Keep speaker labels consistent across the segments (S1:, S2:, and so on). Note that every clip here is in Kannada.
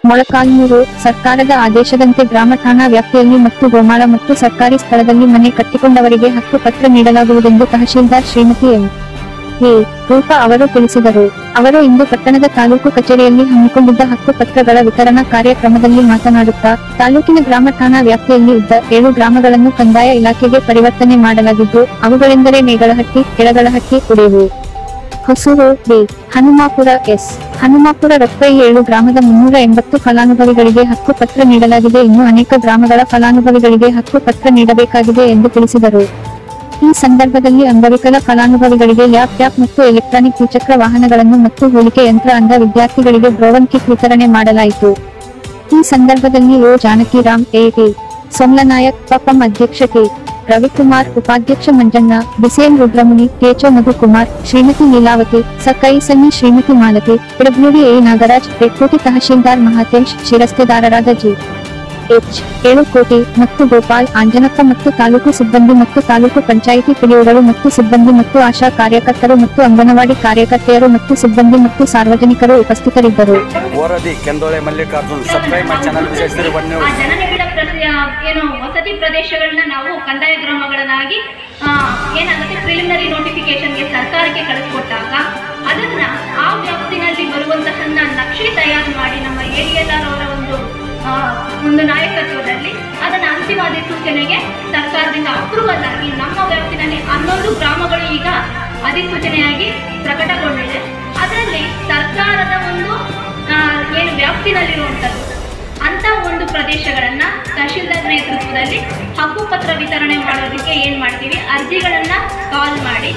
S1: ಮೊಳಕಾಲ್ಮೂರು ಸರ್ಕಾರದ ಆದೇಶದಂತೆ ಗ್ರಾಮ ಠಾಣಾ ವ್ಯಾಪ್ತಿಯಲ್ಲಿ ಮತ್ತು ಗೋಮಾಳ ಮತ್ತು ಸರ್ಕಾರಿ ಸ್ಥಳದಲ್ಲಿ ಮನೆ ಕಟ್ಟಿಕೊಂಡವರಿಗೆ ಹಕ್ಕು ಪತ್ರ ನೀಡಲಾಗುವುದೆಂದು ತಹಶೀಲ್ದಾರ್ ಶ್ರೀಮತಿ ಎಂ ಎ ರೂಪಾ ಅವರು ತಿಳಿಸಿದರು ಅವರು ಇಂದು ಪಟ್ಟಣದ ತಾಲೂಕು ಕಚೇರಿಯಲ್ಲಿ ಹಮ್ಮಿಕೊಂಡಿದ್ದ ಹಕ್ಕು ಪತ್ರಗಳ ವಿತರಣಾ ಕಾರ್ಯಕ್ರಮದಲ್ಲಿ ಮಾತನಾಡುತ್ತಾ ತಾಲೂಕಿನ ಗ್ರಾಮ ಠಾಣಾ ವ್ಯಾಪ್ತಿಯಲ್ಲಿ ಇದ್ದ ಏಳು ಗ್ರಾಮಗಳನ್ನು ಕಂದಾಯ ಇಲಾಖೆಗೆ ಪರಿವರ್ತನೆ ಮಾಡಲಾಗಿದ್ದು ಅವುಗಳೆಂದರೆ ಮೇಗಳಹಟ್ಟಿ ಕೆಳಗಳಹಟ್ಟಿ ಉಡೇವು ಹೊಸೂರು ಡಿ ಹನುಮಾಪುರ ಎಸ್ ಹನುಮಾಪುರ ರೊಕ್ಕೈ ಏಳು ಗ್ರಾಮದ ಮುನ್ನೂರ ಎಂಬತ್ತು ಫಲಾನುಭವಿಗಳಿಗೆ ಹಕ್ಕು ಪತ್ರ ನೀಡಲಾಗಿದೆ ಇನ್ನು ಅನೇಕ ಗ್ರಾಮಗಳ ಫಲಾನುಭವಿಗಳಿಗೆ ಹಕ್ಕು ಪತ್ರ ನೀಡಬೇಕಾಗಿದೆ ಎಂದು ತಿಳಿಸಿದರು ಈ ಸಂದರ್ಭದಲ್ಲಿ ಅಂಗವಿಕಲ ಫಲಾನುಭವಿಗಳಿಗೆ ಲ್ಯಾಪ್ಟಾಪ್ ಮತ್ತು ಎಲೆಕ್ಟ್ರಾನಿಕ್ ದ್ವಿಚಕ್ರ ವಾಹನಗಳನ್ನು ಮತ್ತು ಹೋಲಿಕೆ ಯಂತ್ರ ಅಂಧ ವಿದ್ಯಾರ್ಥಿಗಳಿಗೆ ಬ್ರೋವನ್ ಕಿಟ್ ವಿತರಣೆ ಮಾಡಲಾಯಿತು ಈ ಸಂದರ್ಭದಲ್ಲಿ O Janakiram A T Somlanayak ಪಪಂ ಅಧ್ಯಕ್ಷ ಕೆ ರವಿಕುಮಾರ್ ಉಪಾಧ್ಯಕ್ಷ ಮಂಜಣ್ಣ ಬಿಸಿಎಂ ರುದ್ರಮುನಿ ಕೆಚೋ ಮಧುಕುಮಾರ್ ಶ್ರೀಮತಿ ಲೀಲಾವತಿ ಸಕೈ ಸನ್ನಿ ಶ್ರೀಮತಿ ಮಾಲತಿ ಪಿಡಬ್ಲ್ಯೂಡಿ ಎ ನಾಗರಾಜ್ ರೆಕ್ಕೋಟಿ ತಹಶೀಲ್ದಾರ್ ಮಹಾತೇಶ್ ಶಿರಸ್ತೆದಾರರಾದ ಜಿ ಎಚ್ ಏಳುಕೋಟಿ ಮತ್ತು ಗೋಪಾಲ್ ಆಂಜನಪ್ಪ ಮತ್ತು ತಾಲೂಕು ಸಿಬ್ಬಂದಿ ಮತ್ತು ತಾಲೂಕು ಪಂಚಾಯಿತಿ ಪಿಡಿಒಗಳು ಮತ್ತು ಸಿಬ್ಬಂದಿ ಮತ್ತು ಆಶಾ ಕಾರ್ಯಕರ್ತರು ಮತ್ತು ಅಂಗನವಾಡಿ ಕಾರ್ಯಕರ್ತೆಯರು ಮತ್ತು ಸಿಬ್ಬಂದಿ ಮತ್ತು ಸಾರ್ವಜನಿಕರು ಉಪಸ್ಥಿತರಿದ್ದರು
S2: ಓರದಿ Kendole Mallikarjun subscribe my channel Vijayashree one
S3: ಆ
S2: ನ್ಯೂಸ್
S3: ಜನನಿಬಿಡ ಪ್ರದೇಶ ಏನು ವಸತಿ ಪ್ರದೇಶಗಳನ್ನ ನಾವು ಕಂದಾಯ ಗ್ರಾಮಗಳನ್ನಾಗಿ ಆ, ಏನಾಗುತ್ತೆ ಪ್ರಿಲಿಮಿನರಿ ನೋಟಿಫಿಕೇಶನ್ಗೆ ಸರ್ಕಾರಕ್ಕೆ ಕಳಿಸ್ಕೊಟ್ಟಾಗ ಅದನ್ನ ಆ ವ್ಯಾಪ್ತಿನಲ್ಲಿ ಬರುವಂತಹನ್ನ ನಕ್ಷೆ ತಯಾರು ಮಾಡಿ ನಮ್ಮ ಎ ಡಿ ಎಲ್ ಆರ್ ಅವರ ಒಂದು ಆ, ಒಂದು ನಾಯಕತ್ವದಲ್ಲಿ ಅದನ್ನ ಅಂತಿಮ ಅಧಿಸೂಚನೆಗೆ ಸರ್ಕಾರದಿಂದ ಅಪ್ರೂವಲ್ ಆಗಿ ನಮ್ಮ ವ್ಯಾಪ್ತಿನಲ್ಲಿ ಹನ್ನೊಂದು ಗ್ರಾಮಗಳು ಈಗ ಅಧಿಸೂಚನೆಯಾಗಿ ಪ್ರಕಟಗೊಂಡಿದೆ ಅದರಲ್ಲಿ ಸರ್ಕಾರದ ಒಂದು ಆ, ಏನು ವ್ಯಾಪ್ತಿನಲ್ಲಿರುವಂಥದ್ದು ಅಂತ ಒಂದು ಪ್ರದೇಶಗಳನ್ನ ತಹಶೀಲ್ದಾರ್ ನೇತೃತ್ವದಲ್ಲಿ ಹಕ್ಕುಪತ್ರ ವಿತರಣೆ ಮಾಡೋದಕ್ಕೆ ಏನ್ ಮಾಡ್ತೀವಿ ಅರ್ಜಿಗಳನ್ನ ಕಾಲ್ ಮಾಡಿ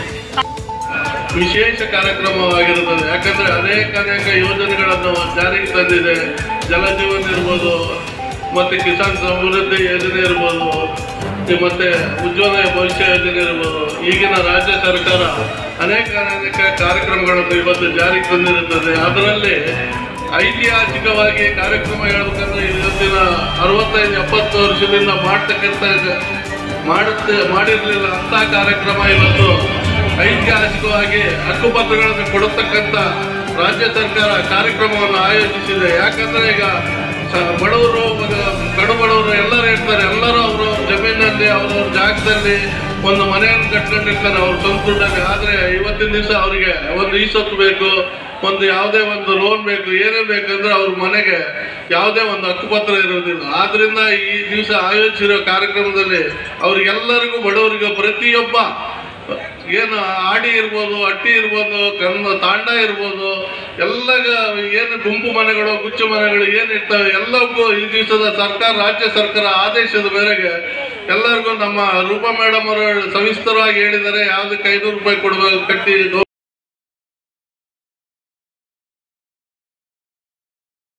S4: ವಿಶೇಷ ಕಾರ್ಯಕ್ರಮವಾಗಿರುತ್ತದೆ ಯಾಕಂದ್ರೆ ಅನೇಕ ಅನೇಕ ಯೋಜನೆಗಳನ್ನು ಜಾರಿಗೆ ತಂದಿದೆ ಜಲಜೀವನ್ ಇರ್ಬೋದು ಮತ್ತೆ ಕಿಸಾನ್ ಸಮೃದ್ಧಿ ಯೋಜನೆ ಇರ್ಬೋದು ಮತ್ತೆ ಉಜ್ವಲ ಭವಿಷ್ಯ ಯೋಜನೆ ಇರ್ಬೋದು ಈಗಿನ ರಾಜ್ಯ ಸರ್ಕಾರ ಅನೇಕ ಅನೇಕ ಕಾರ್ಯಕ್ರಮಗಳನ್ನು ಇವತ್ತು ಜಾರಿಗೆ ತಂದಿರುತ್ತದೆ ಅದರಲ್ಲಿ ಐತಿಹಾಸಿಕವಾಗಿ ಕಾರ್ಯಕ್ರಮ ಹೇಳ್ಬೇಕಂದ್ರೆ ಇವತ್ತಿನ ಅರವತ್ತೈದು ಎಪ್ಪತ್ತು ವರ್ಷದಿಂದ ಮಾಡ್ತಕ್ಕಂಥ ಮಾಡುತ್ತೆ ಮಾಡಿರಲಿಲ್ಲ ಅಂತ ಕಾರ್ಯಕ್ರಮ ಇವತ್ತು ಐತಿಹಾಸಿಕವಾಗಿ ಹಕ್ಕುಪತ್ರಗಳನ್ನು ಕೊಡತಕ್ಕಂಥ ರಾಜ್ಯ ಸರ್ಕಾರ ಕಾರ್ಯಕ್ರಮವನ್ನು ಆಯೋಜಿಸಿದೆ ಯಾಕಂದ್ರೆ ಈಗ ಸ- ಬಡವರು ಮತ್ತು ಕಡು ಬಡವರು ಎಲ್ಲರೂ ಇರ್ತಾರೆ ಎಲ್ಲರೂ ಅವರು ಜಮೀನಲ್ಲಿ ಅವರವ್ರ ಜಾಗದಲ್ಲಿ ಒಂದು ಮನೆಯನ್ನು ಕಟ್ಕೊಂಡಿರ್ತಾರೆ ಅವ್ರ ಸ್ವಂತ ದುಡ್ಡಲ್ಲಿ ಆದರೆ ಇವತ್ತಿನ ದಿವಸ ಅವರಿಗೆ ಒಂದು ಈಸತ್ತು ಬೇಕು ಒಂದು ಯಾವುದೇ ಒಂದು ಲೋನ್ ಬೇಕು ಏನೇ ಬೇಕಂದ್ರೆ ಅವ್ರ ಮನೆಗೆ ಯಾವುದೇ ಒಂದು ಹಕ್ಕುಪತ್ರ ಇರೋದಿಲ್ಲ ಆದ್ರಿಂದ ಈ ದಿವಸ ಆಯೋಜಿಸಿರೋ ಕಾರ್ಯಕ್ರಮದಲ್ಲಿ ಅವ್ರಿಗೆಲ್ಲರಿಗೂ ಬಡವರಿಗೆ ಪ್ರತಿಯೊಬ್ಬ ಏನು ಆಡಿ ಇರ್ಬೋದು ಅಟ್ಟಿ ಇರ್ಬೋದು ಕನ್ನ ತಾಂಡ ಇರ್ಬೋದು ಎಲ್ಲ ಏನು ಗುಂಪು ಮನೆಗಳು ಗುಚ್ಚು ಮನೆಗಳು ಏನು ಇರ್ತವೆ ಎಲ್ಲಕ್ಕೂ ಈ ದಿವಸದ ಸರ್ಕಾರ ರಾಜ್ಯ ಸರ್ಕಾರ ಆದೇಶದ ಮೇರೆಗೆ ಎಲ್ಲರಿಗೂ ನಮ್ಮ ರೂಪಾ ಮೇಡಮ್ ಅವರು ಸವಿಸ್ತರವಾಗಿ ಹೇಳಿದ್ದಾರೆ ಯಾವುದಕ್ಕೆ ಐನೂರು ರೂಪಾಯಿ ಕೊಡಬೇಕು ಕಟ್ಟಿ